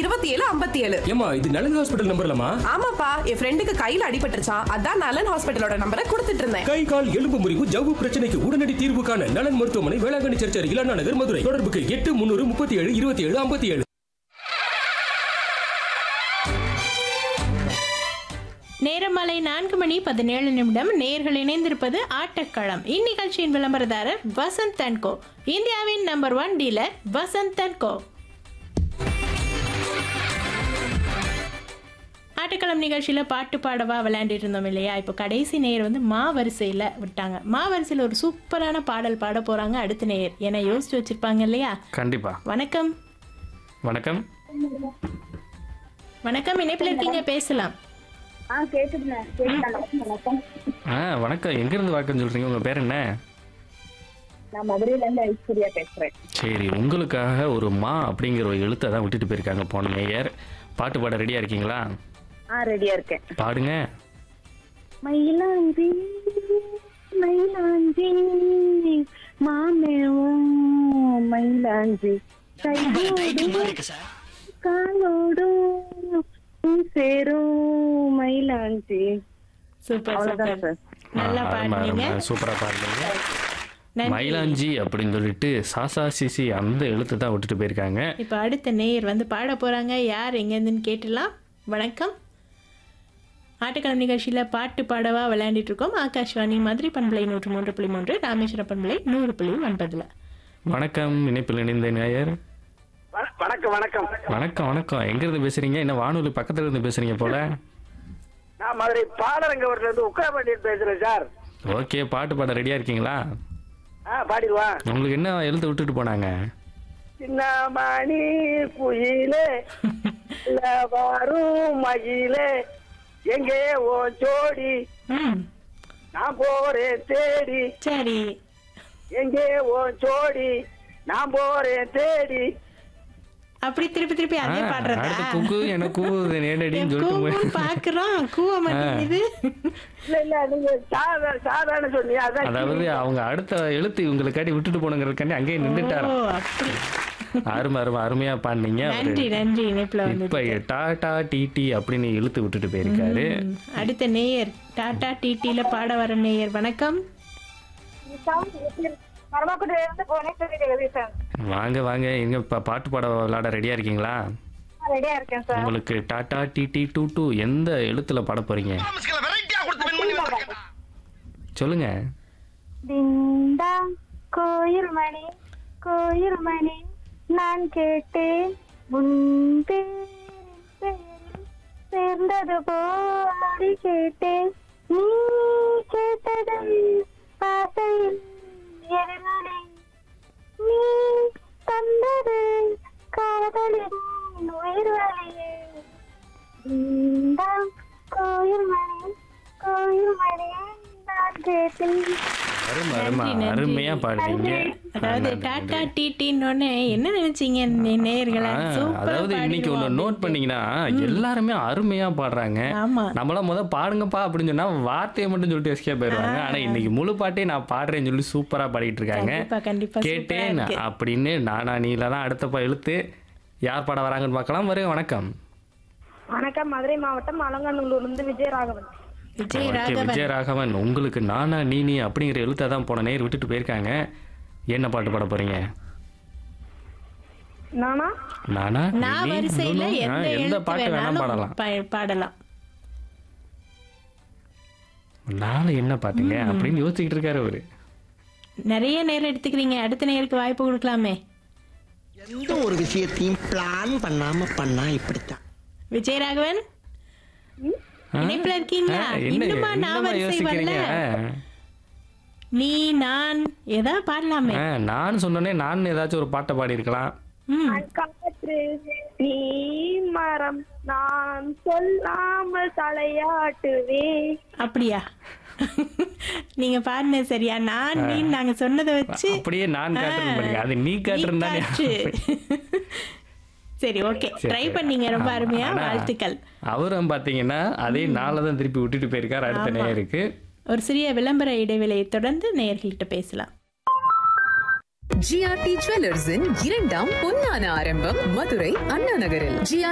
இருபத்தி ஏழு ஐம்பத்தி ஏழு ஏமா இது நலன் ஹாஸ்பிட்டல் நம்பர்லமா ஆமாப்பா என் ஃப்ரெண்டுக்கு கையில அடிபட்டுருச்சான் அதான் நலன் ஹாஸ்பிட்டலோட நம்பரை கொடுத்துட்டு இருந்தேன் கை கால் எலும்பு முறிவு ஜவ்வு பிரச்சனைக்கு உடனடி தீர்வு காண நலன் மருத்துவமனை வேளாங்கண்ணி சர்ச் அருகில் அண்ணா நகர் மதுரை தொடர்புக்கு எட்டு முன்னூறு முப்பத்தி ஏழு இருபத்தி ஏழு ஐம்பத்தி ஏழு நேரமாலை நான்கு மணி பதினேழு நிமிடம் நேர்கள் இணைந்திருப்பது ஆட்டக்களம் இந்நிகழ்ச்சியின் விளம்பரதாரர் வசந்த் அண்ட் கோ இந்தியாவின் number one dealer Vasanth and co ஆட்டக்களம் நிகழ்ச்சியில் பாட்டு பாடவா விளையாண்டுட்டு இருந்தோம் இல்லையா இப்போ கடைசி நேயர் வந்து மா வரிசையில் விட்டாங்க மா வரிசையில் ஒரு சூப்பரான பாடல் பாட போகிறாங்க அடுத்த நேயர் ஏன்னா யோசிச்சு வச்சிருப்பாங்க இல்லையா கண்டிப்பா வணக்கம் வணக்கம் வணக்கம் இணைப்பில் இருக்கீங்க பேசலாம் ஆ கேக்குதுண்ணே கேக்குதாண்ணா வணக்கம் ஆ வணக்கம் எங்கேருந்து வாக்கம் சொல்கிறீங்க உங்கள் பேர் என்ன நான் மதுரையில இருந்து ஐஸ்வர்யா பேசுறேன் சரி உங்களுக்காக ஒரு மா அப்படிங்கிற ஒரு எழுத்தை தான் விட்டுட்டு போயிருக்காங்க போன மேயர் பாட்டு பாட ரெடியாக இருக்கீங்களா ஆ ரெடியா இருக்கேன் பாடுங்க மயிலாஞ்சி மயிலாஞ்சி மாமேவும் மயிலாஞ்சி கையோடும் காலோடும் சேரும் மயிலாஞ்சி சூப்பர் அவ்வளவுதான் சூப்பர் சார் நல்லா பாடுனீங்க சூப்பராக பாடுறீங்க நன்றி. மயிலாஞ்சி அப்படின்னு சொல்லிட்டு சாசா சிசி அந்த எழுத்தை தான் விட்டுட்டு போயிருக்காங்க இப்போ அடுத்த நேயர் வந்து பாட போறாங்க யார் எங்கேருந்துன்னு கேட்டுலாம் வணக்கம் ஆட்டுக்கிழமை நிகழ்ச்சியில் பாட்டு பாடவா விளையாண்டுட்டு இருக்கோம் ஆகாஷ்வாணி மதுரை பண்பலை நூற்று மூன்று புள்ளி மூன்று ராமேஸ்வரம் பண்பலை நூறு புள்ளி ஒன்பதுல வணக்கம் இணைப்பில் இணைந்த நேயர் வண- வணக்கம் வணக்கம் வணக்கம் வணக்கம் எங்கேருந்து பேசுறீங்க என்ன வானொலி பக்கத்துல இருந்து பேசுறீங்க போல நான் மதுரை பாலரங்கவரத்துல இருந்து உக்கரபாண்டியன் பேசுறேன் சார் ஓகே பாட்டு பாட ரெடியாக இருக்கீங்களா ஆ பாடிடுவான் உங்களுக்கு என்ன எழுத்து விட்டுட்டு போனாங்க சின்னமணி குயிலே இல்ல வரும் மகிழே எங்கே ஓ ஜோடி ம் நான் போறேன் தேடி சரி எங்கே ஓ ஜோடி நான் போறேன் தேடி அப்படி திருப்பி திருப்பி அதே ஆ, பாடுறதா அடுத்து குக்கு எனக்கு கூவுது நேரடின்னு சொல்லிட்டு கூவும் போய் பாக்குறோம் கூவ மாட்டேங்குது இல்ல இல்ல நீங்க சாதா சாதாரண சொன்னீங்க அதான் அதாவது அவங்க அடுத்த எழுத்து இவங்களுக்காண்டி விட்டுட்டு போனங்கிறதுக்காண்டி அங்கேயே நின்றுட்டாரு ஓ அப்படி அருமை அருமை அருமையா பாடினீங்க அவரு. நன்றி நன்றி இணைப்புல வந்து இப்ப டாடா டிடி அப்படின்னு இழுத்து விட்டுட்டு போயிருக்காரு ம், அடுத்த நேயர் டாடா டிடில பாட வர நேயர் வணக்கம் பரமாக்குடியில இருந்து புவனேஸ்வரி ஜெகதீசன் வாங்க வாங்க எங்க இப்ப பாட்டு பாட விளையாட ரெடியா இருக்கீங்களா ரெடியா இருக்கேன் சார் உங்களுக்கு டாடா டிடி டூ டூ எந்த எழுத்துல பாட போறீங்க சொல்லுங்க திண்டா கோயில் மணி கோயில் மணி நான் கேட்டேன் உன் பேரின் பெயரில் சேர்ந்தது போடி கேட்டேன் நீ கேட்டதை ஆசையில் எதிரொலி நீ தந்தது காதலின் உயிர் வழியே திண்டா கோயில் மணி கோயில் மணி நான் கேட்டேன் அருமை அருமை நன்றி, நன்றி. அருமையா பாடுறீங்க அதாவது டாடா டிடின்னு என்ன நினைச்சீங்க நே- நேயர்களா ஆ, சூப்பரா அதாவது இன்னைக்கு ஒண்ணு பாடிடுவோம் நோட் பண்ணீங்கன்னா எல்லாருமே அருமையா பாடுறாங்க ஆமா நம்மளாம் முத பாடுங்கப்பா அப்படின்னு சொன்னா வார்த்தையை மட்டும் சொல்லிட்டு எஸ்கே போயிருவாங்க ஆனா இன்னைக்கு முழு பாட்டே நான் பாடுறேன்னு சொல்லி சூப்பரா பாடிட்டு இருக்காங்க கண்டிப்பா கண்டிப்பா சூப்பரா கேட்டேன் இருக்கு. அப்படின்னு நானா நீல தான் அடுத்தப்பா இழுத்து யார் பாட வராங்கன்னு பார்க்கலாம் வருங்க வணக்கம் வணக்கம் மதுரை மாவட்டம் அலங்காநல்லூர்ல இருந்து விஜயராகவன் விஜய் ஓகே ராகவன் விஜயராகவன் உங்களுக்கு நானா நீனி அப்படிங்கிற எழுத்தை தான் போன நேர் விட்டுட்டு போயிருக்காங்க என்ன பாட்டு பாட போறீங்க நானா நானா நான் நீனி, வரிசையில நுணு, ஆ, எந்த எந்த எழுத்து பாட்டு வேணாலும் வேணாலும் பாடலாம் பா- பாடலாம் நாளை என்ன பாட்டுங்க அப்படின்னு யோசிச்சுக்கிட்டு இருக்காரு அவரு நிறைய நேரம் எடுத்துக்கிறீங்க அடுத்த நேருக்கு வாய்ப்பு கொடுக்கலாமே எந்த ஒரு விஷயத்தையும் பிளான் பண்ணாம பண்ணா இப்படித்தான் விஜய் ராகவன் ஆ? இணைப்புல இருக்கீங்களா ஆ, என்ன இன்னுமா நான் என்னம்மா வரிசை யோசிக்கிறீங்க வரல நீ நான் ஏதாவது பாடலாமே ஆ, நான் சொன்னோன்னே நான் ஏதாச்சும் ஒரு பாட்டை பாடி இருக்கலாம் ம் காற்று நீ மரம் நான் சொல்லாமல் தலையாட்டுவே அப்படியா நீங்க பாருங்க சரியா நான் நீ நாங்க சொன்னதை வச்சு அப்படியே நான் காட்டுறேன் பாருங்க அது நீ நீ காட்டுறேன் காற்று. சரி ஓகே ட்ரை பண்ணீங்க ரொம்ப அருமையா ஆனா, வாழ்த்துக்கள் அவரும் பாத்தீங்கன்னா அதே நாளை தான் திருப்பி விட்டுட்டு போயிருக்காரு அடுத்த ஆமா. நேயருக்கு ஒரு சிறிய விளம்பர இடைவேளையை தொடர்ந்து நேயர்கள்ட்ட பேசலாம் ஜிஆர்டி ஜுவல்லர்ஸின் இரண்டாம் பொன்னான ஆரம்பம் மதுரை அண்ணா நகரில் ஜிஆர்